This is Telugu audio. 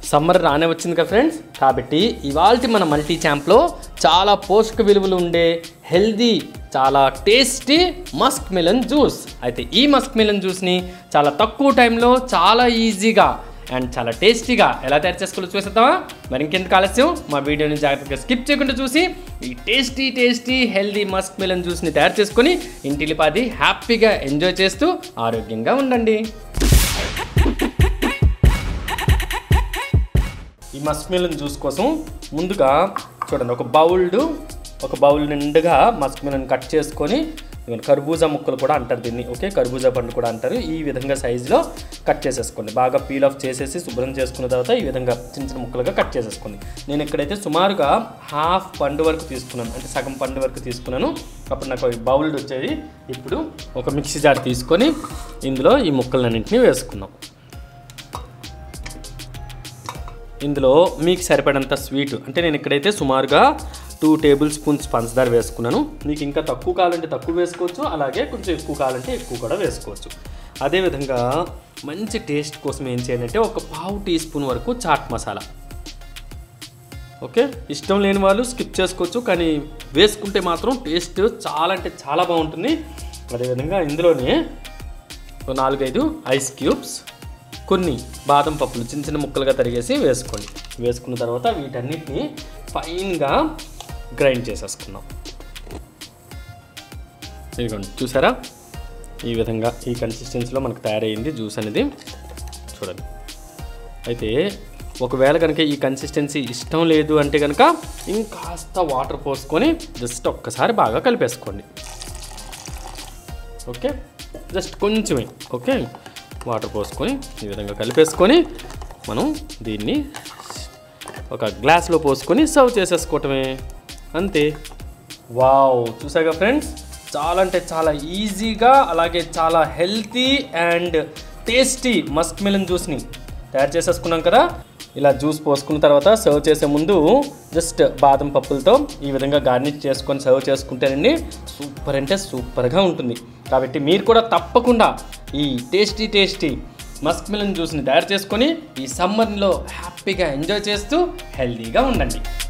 సమ్మర్ రానే వచ్చింది కదా ఫ్రెండ్స్ కాబట్టి ఇవాళ మన మల్టీ ఛాంప్లో చాలా పోషక విలువలు ఉండే హెల్దీ చాలా టేస్టీ మస్క్ మిలన్ జ్యూస్ అయితే ఈ మస్క్ మిలన్ జ్యూస్ని చాలా తక్కువ టైంలో చాలా ఈజీగా అండ్ చాలా టేస్టీగా ఎలా తయారు చేసుకోవాలో చూసేద్దామా మరి ఇంకెందుకు ఆలస్యం మా వీడియోని జాగ్రత్తగా స్కిప్ చేయకుండా చూసి ఈ tasty tasty healthy muskmelon జ్యూస్ని తయారు చేసుకొని ఇంటిలిపాది హ్యాపీగా ఎంజాయ్ చేస్తూ ఆరోగ్యంగా ఉండండి ఈ మస్క్ మిలన్ జ్యూస్ కోసం ముందుగా చూడండి ఒక బౌల్డ్ ఒక బౌల్ నిండుగా మస్క్ మిలన్ కట్ చేసుకొని ఇదిగోండి కర్బూజా ముక్కలు కూడా అంటారు దీన్ని ఓకే కర్బూజా పండు కూడా అంటారు ఈ విధంగా సైజులో కట్ చేసేసుకోండి బాగా పీల్ ఆఫ్ చేసేసి శుభ్రం చేసుకున్న తర్వాత ఈ విధంగా చిన్న చిన్న ముక్కలుగా కట్ చేసేసుకోండి నేను ఇక్కడైతే సుమారుగా హాఫ్ పండు వరకు తీసుకున్నాను అంటే సగం పండు వరకు తీసుకున్నాను అప్పుడు నాకు బౌల్డ్ వచ్చేది ఇప్పుడు ఒక మిక్సీ జార్ తీసుకొని ఇందులో ఈ ముక్కలన్నింటినీ వేసుకుందాం ఇందులో మీకు సరిపడంత స్వీట్ అంటే నేను ఇక్కడైతే సుమారుగా టూ టేబుల్ స్పూన్స్ పంచదార వేసుకున్నాను మీకు ఇంకా తక్కువ కావాలంటే తక్కువ వేసుకోవచ్చు అలాగే కొంచెం ఎక్కువ కావాలంటే ఎక్కువ కూడా వేసుకోవచ్చు అదేవిధంగా మంచి టేస్ట్ కోసం ఏం చేయాలంటే ఒక పావు టీ స్పూన్ వరకు చాట్ మసాలా ఓకే ఇష్టం లేని వాళ్ళు స్కిప్ చేసుకోవచ్చు కానీ వేసుకుంటే మాత్రం టేస్ట్ చాలా అంటే చాలా బాగుంటుంది అదేవిధంగా ఇందులోనే ఒక నాలుగైదు ఐస్ క్యూబ్స్ కొన్ని బాదం పప్పులు చిన్న చిన్న ముక్కలుగా తరిగేసి వేసుకోండి వేసుకున్న తర్వాత వీటన్నిటిని ఫైన్గా గ్రైండ్ చేసేసుకుందాం ఇదిగోండి చూసారా ఈ విధంగా ఈ కన్సిస్టెన్సీలో మనకు తయారయ్యింది జ్యూస్ అనేది చూడండి అయితే ఒకవేళ కనుక ఈ కన్సిస్టెన్సీ ఇష్టం లేదు అంటే కనుక ఇంకాస్త వాటర్ పోసుకొని జస్ట్ ఒక్కసారి బాగా కలిపేసుకోండి ఓకే జస్ట్ కొంచెమే ఓకే వాటర్ పోసుకొని ఈ విధంగా కలిపేసుకొని మనం దీన్ని ఒక గ్లాస్లో పోసుకొని సర్వ్ చేసేసుకోవటమే అంతే వావ్ చూసాగా ఫ్రెండ్స్ చాలా అంటే చాలా ఈజీగా అలాగే చాలా healthy and tasty muskmelon జ్యూస్ని తయారు చేసేసుకున్నాం కదా ఇలా జ్యూస్ పోసుకున్న తర్వాత సర్వ్ చేసే ముందు జస్ట్ బాదం పప్పులతో ఈ విధంగా గార్నిష్ చేసుకొని సర్వ్ చేసుకుంటేనండి సూపర్ అంటే సూపర్గా ఉంటుంది కాబట్టి మీరు కూడా తప్పకుండా ఈ టేస్టీ టేస్టీ మస్క్ మిలన్ జ్యూస్ని తయారు చేసుకొని ఈ సమ్మర్లో హ్యాపీగా ఎంజాయ్ చేస్తూ హెల్తీగా ఉండండి